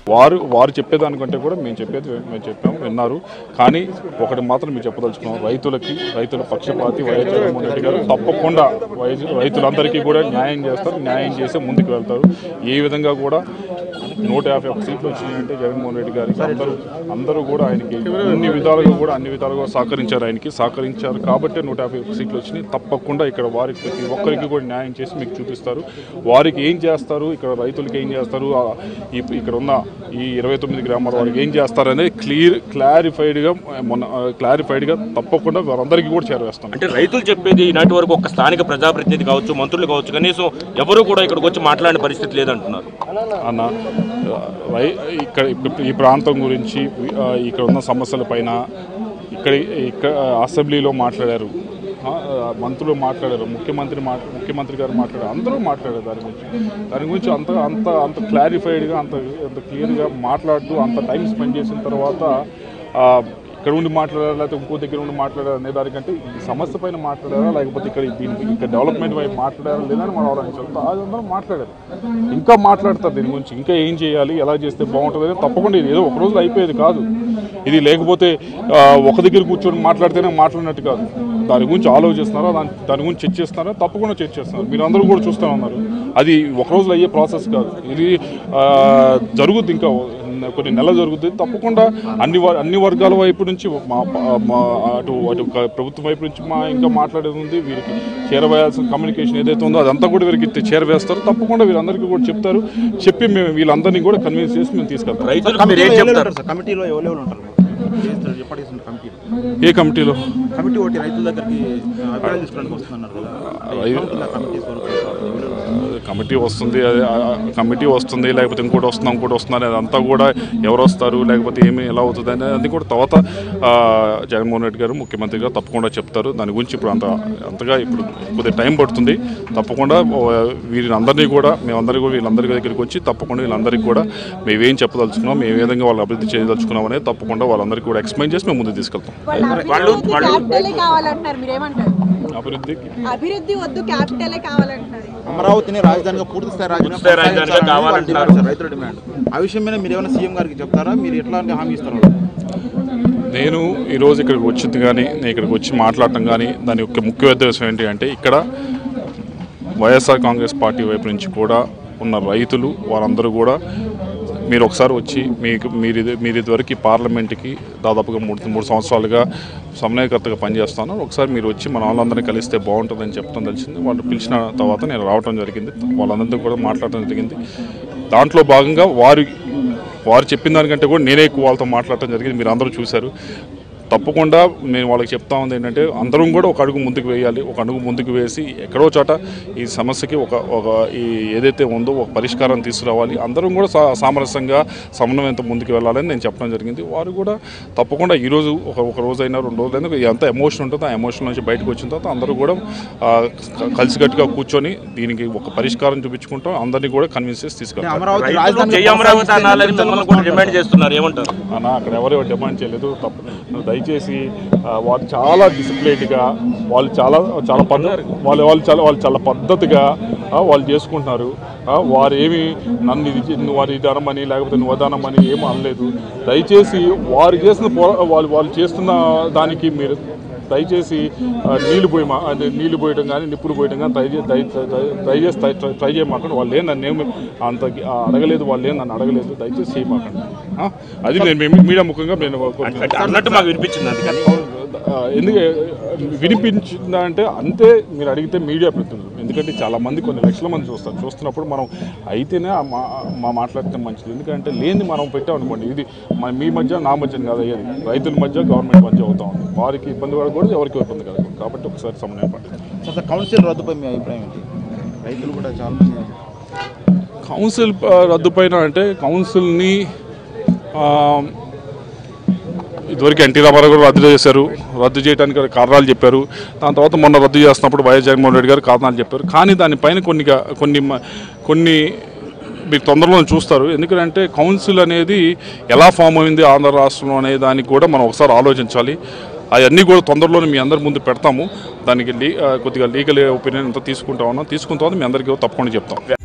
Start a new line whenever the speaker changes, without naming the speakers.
వారు వారు చెప్పేదానికంటే కూడా మేము చెప్పేది మేము చెప్పాము విన్నారు కానీ ఒకటి మాత్రం మేము చెప్పదలుచుకున్నాం రైతులకి రైతుల పక్షపాతి వైఎస్ జగన్మోహన్ రెడ్డి గారు తప్పకుండా వైఎస్ రైతులందరికీ కూడా న్యాయం చేస్తారు న్యాయం చేసి ముందుకు వెళ్తారు ఏ విధంగా కూడా నూట యాభై ఒక్క సీట్లు వచ్చినాయంటే జగన్మోహన్ రెడ్డి గారికి అందరూ అందరూ కూడా ఆయనకి అన్ని విధాలుగా కూడా అన్ని విధాలుగా సహకరించారు ఆయనకి సహకరించారు కాబట్టి నూట యాభై ఒక్క సీట్లు వచ్చినాయి తప్పకుండా ఇక్కడ వారికి ప్రతి ఒక్కరికి కూడా న్యాయం చేసి మీకు చూపిస్తారు వారికి ఏం చేస్తారు ఇక్కడ రైతులకి ఏం చేస్తారు ఆ, ఈ ఇక్కడ ఉన్న ఈ ఇరవై తొమ్మిది గ్రామాల వారికి ఏం చేస్తారు అనేది క్లియర్ క్లారిఫైడ్గా మొన్న క్లారిఫైడ్గా తప్పకుండా వారందరికీ కూడా చేరవేస్తాం
అంటే రైతులు చెప్పేది ఈనాటి వరకు ఒక స్థానిక ప్రజాప్రతినిధి కావచ్చు మంత్రులు కావచ్చు కనీసం ఎవరు కూడా ఇక్కడికి వచ్చి మాట్లాడిన పరిస్థితి లేదంటున్నారు
అన్న రై ఇక్కడ ఇప్పుడు ఈ ప్రాంతం గురించి ఆ, ఇక్కడ ఉన్న సమస్యల పైన ఇక్కడ ఇక్కడ అసెంబ్లీలో మాట్లాడారు ఆ, మంత్రులు మాట్లాడారు ముఖ్యమంత్రి మాట్లా ముఖ్యమంత్రి గారు మాట్లాడారు అందరూ మాట్లాడారు దాని గురించి దాని గురించి అంత అంత అంత క్లారిఫైడ్గా అంత అంత క్లియర్గా మాట్లాడుతూ అంత టైం స్పెండ్ చేసిన తర్వాత ఆ, ఇక్కడ ఉండి మాట్లాడారా లేకపోతే ఇంకో దగ్గర ఉండి మాట్లాడారా అనే దానికంటే ఈ సమస్య పైన మాట్లాడారా లేకపోతే ఇక్కడ దీనికి ఇక్కడ డెవలప్మెంట్ వైపు మాట్లాడారా లేదని మనం ఆలోచించాలి అందరూ మాట్లాడారు ఇంకా మాట్లాడతారు దీని గురించి ఇంకా ఏం చేయాలి ఎలా చేస్తే బాగుంటుంది అని తప్పకుండా ఇది ఏదో ఒక రోజులో అయిపోయేది కాదు ఇది లేకపోతే ఆ, ఒక దగ్గర కూర్చొని మాట్లాడితేనే మాట్లాడినట్టు కాదు దాని గురించి ఆలోచిస్తున్నారా దాని దాని గురించి చర్చిస్తున్నారా తప్పకుండా చర్చిస్తున్నారు మీరు అందరూ కూడా చూస్తూ ఉన్నారు అది ఒక రోజులో అయ్యే ప్రాసెస్ కాదు ఇది ఆ, జరుగుద్ది ఇంకా కొన్ని నెలలు జరుగుతుంది తప్పకుండా అన్ని వర్- అన్ని వర్గాల వైపు నుంచి మా మా అటు అటు క- ప్రభుత్వం వైపు నుంచి మా ఇంకా మాట్లాడేది ఉంది వీరికి చేరవేయాల్సిన కమ్యూనికేషన్ ఏదైతే ఉందో అదంతా కూడా వీరికి తె- చేరవేస్తారు తప్పకుండా వీరందరికీ కూడా చెప్తారు చెప్పి మేము వీళ్ళందరినీ కూడా కన్విన్స్ చేసి మేము తీసుకెళ్తాం
రైతులకు మీరు ఏం చెప్తారు
సార్ కమిటీలో ఎవరెవరు ఉంటారు చేస్తారు ఎప్పటికీ ఉంటుంది కమిటీ
ఏ కమిటీలో
కమిటీ ఒకటి రైతుల దగ్గరికి అభిప్రాయాలు తీసుకోవడానికి వస్తున్నారు కదా
రై-
కమిటీస్ వరకు ఎవరెవరు
కమిటీ వస్తుంది అది ఆ- ఆ కమిటీ వస్తుంది లేకపోతే ఇంకోటి వస్తుంది ఇంకోటి వస్తుంది అనేది అంతా కూడా ఎవరు వస్తారు లేకపోతే ఏమి ఎలా అవుతుంది అనేది అది కూడా తర్వాత ఆ, జగన్మోహన్ రెడ్డి గారు ముఖ్యమంత్రి గారు తప్పకుండా చెప్తారు దాని గురించి ఇప్పుడు అంత అంతగా ఇప్పుడు కొద్దిగా టైం పడుతుంది తప్పకుండా ఓ, వీరిని అందరినీ కూడా మేమందరికీ కూడా వీళ్ళందరి దగ్గరికి వచ్చి తప్పకుండా వీళ్ళందరికీ కూడా మేమేం చెప్పదలుచుకున్నాం మేము ఏ విధంగా వాళ్ళు అభివృద్ధి చేయదలుచుకున్నాం అనేది తప్పకుండా వాళ్ళందరికీ కూడా ఎక్స్ప్లెయిన్ చేసి మేము ముందుకు తీసుకెళ్తాం
వాళ్ళు-
అభివృద్ధి
వాళ్ళు-
క్యాపిటలే కావాలంటున్నారు మీరేమంటారు
అభివృద్ధికి
అభివృద్ధి వద్దు క్యాపిటలే కావాలంటున్నారు
అమరావతిని రాజధానిగా పూర్తి స్థాయి
పూర్తి స్థాయి రాజధానిగా
ప్రకటించాలని
కావాలంటున్నారు.
వాళ్ళు డిమాండ్ చేశారు, రైతుల డిమాండ్ ఆ విషయం మీద మీరు ఏమైనా సీఎం గారికి చెప్తారా మీరు ఎట్లాంటి హామీ ఇస్తారు వాళ్ళకి?
నేను ఈరోజు ఇక్కడికి వచ్చింది కానీ నేను ఇక్కడికి వచ్చి మాట్లాడటం కానీ దాని యొక్క ముఖ్య ఉద్దేశం ఏంటి అంటే ఇక్కడ వైఎస్ఆర్ కాంగ్రెస్ పార్టీ వైపు నుంచి కూడా ఉన్న రైతులు వారందరూ కూడా మీరు ఒకసారి వచ్చి మీకు మీరు ఇది మీరు ఇదివరకు ఈ పార్లమెంట్కి దాదాపుగా మూడు మూడు సంవత్సరాలుగా సమన్వయకర్తగా పనిచేస్తాను ఒకసారి మీరు వచ్చి మన వాళ్ళందరినీ కలిస్తే బాగుంటుందని చెప్పడం తెలిసింది వాళ్ళు పిలిచిన తర్వాత నేను రావడం జరిగింది వాళ్ళందరితో కూడా మాట్లాడటం జరిగింది దాంట్లో భాగంగా వారి వారు చెప్పిన దానికంటే కూడా నేనే ఎక్కువ వాళ్ళతో మాట్లాడటం జరిగింది మీరు అందరూ చూశారు తప్పకుండా నేను వాళ్ళకి చెప్తా ఉంది ఏంటంటే అందరం కూడా ఒక అడుగు ముందుకు వేయాలి ఒక అడుగు ముందుకు వేసి ఎక్కడో చోట ఈ సమస్యకి ఒక ఒక ఈ ఏదైతే ఉందో ఒక పరిష్కారం తీసుకురావాలి అందరం కూడా సా సామరస్యంగా సమన్వయంతో ముందుకు వెళ్ళాలని నేను చెప్పడం జరిగింది వారు కూడా తప్పకుండా ఈరోజు ఒక ఒక రోజైనా రెండు రోజులైనా ఎంత ఎమోషన్ ఉంటుందో ఆ ఎమోషన్ నుంచి బయటకు వచ్చిన తర్వాత అందరూ కూడా ఆ, క- కలిసికట్టుగా కూర్చొని దీనికి ఒక పరిష్కారం చూపించుకుంటాం అందరినీ కూడా కన్విన్స్ చేసి తీసుకెళ్తాం
అమరావతి
రైతులు
రాజధాని
జై అమరావతి అనాలని మిమ్మల్ని కూడా డిమాండ్ చేస్తున్నారు ఏమంటారు
అన్న అక్కడ ఎవరు డిమాండ్ చేయలేదు తప్ప దయచేసి ఆ, వాళ్ళు చాలా డిసిప్లైన్డ్గా వాళ్ళు చాలా చాలా పద్ధతి వాళ్ళు వాళ్ళు చాలా వాళ్ళు చాలా పద్ధతిగా ఆ, వాళ్ళు చేసుకుంటున్నారు ఆ, వారు ఏమి నన్ను ఇది చే- నువ్వు వారి ఇది అనమని లేకపోతే నువ్వు అదనమని ఏమీ అనలేదు దయచేసి వారు చేసిన పోరా వాళ్ళు వాళ్ళు చేస్తున్న దానికి మీరు దయచేసి ఆ, నీళ్లు పోయి మా అంటే నీళ్లు పోయడం కానీ నిప్పులు పోయడం కానీ దయ చే- దయ దయ- దయచేసి ట్రై ట్రై- ట్రై చేయమాకండి వాళ్ళు ఏం నన్ను ఏమి అంత ఆ, అడగలేదు వాళ్ళు ఏం నన్ను అడగలేదు దయచేసి చేయమాకండి ఆ? అది నేను మీ- మీడియా ముఖంగా నేను కోరుతున్నాను.
అంటే అన్నట్టు మాకు వినిపించింది అందుకని
ఆ, ఎందుకు వినిపించిందా అంటే అంతే మీరు అడిగితే మీడియా ప్రతినిధులు ఎందుకంటే చాలా మంది కొన్ని లక్షల మంది చూస్తారు చూస్తున్నప్పుడు మనం అయితేనే ఆ మా మా మాట్లాడితే మంచిది ఎందుకంటే లేని మనం పెట్టామనుకోండి ఇది మన మీ మధ్య నా మధ్య కాదు అయ్యేది రైతుల మధ్య గవర్నమెంట్ మధ్య అవుతా ఉంది వారికి ఇబ్బంది పడకూడదు ఎవరికి ఇబ్బంది కలగకూడదు కాబట్టి ఒకసారి సమన్వయం పట్టింది
సార్ సార్ కౌన్సిల్ రద్దుపై మీ అభిప్రాయం ఏంటి రైతులు కూడా చాలా మంది
కౌన్సిల్ ఆ, రద్దు పైన అంటే కౌన్సిల్ని ఆ, ఇదివరకు ఎన్టీ రామారావు గారు రద్దు చేశారు రద్దు చేయడానికి గల కారణాలు చెప్పారు దాని తర్వాత మొన్న రద్దు చేస్తున్నప్పుడు వైఎస్ జగన్మోహన్ రెడ్డి గారు కారణాలు చెప్పారు కానీ దానిపైన కొన్ని గా- కొన్ని మ- కొన్ని మీరు తొందరలో చూస్తారు ఎందుకంటే కౌన్సిల్ అనేది ఎలా ఫామ్ అయింది ఆంధ్ర రాష్ట్రంలో అనే దానికి కూడా మనం ఒకసారి ఆలోచించాలి అవన్నీ కూడా తొందరలోనే మీ అందరి ముందు పెడతాము దానికి లీ ఆ, కొద్దిగా లీగల్ ఒపీనియన్ అంతా తీసుకుంటా ఉన్నాం తీసుకున్న తర్వాత మీ అందరికీ తప్పకుండా చెప్తాం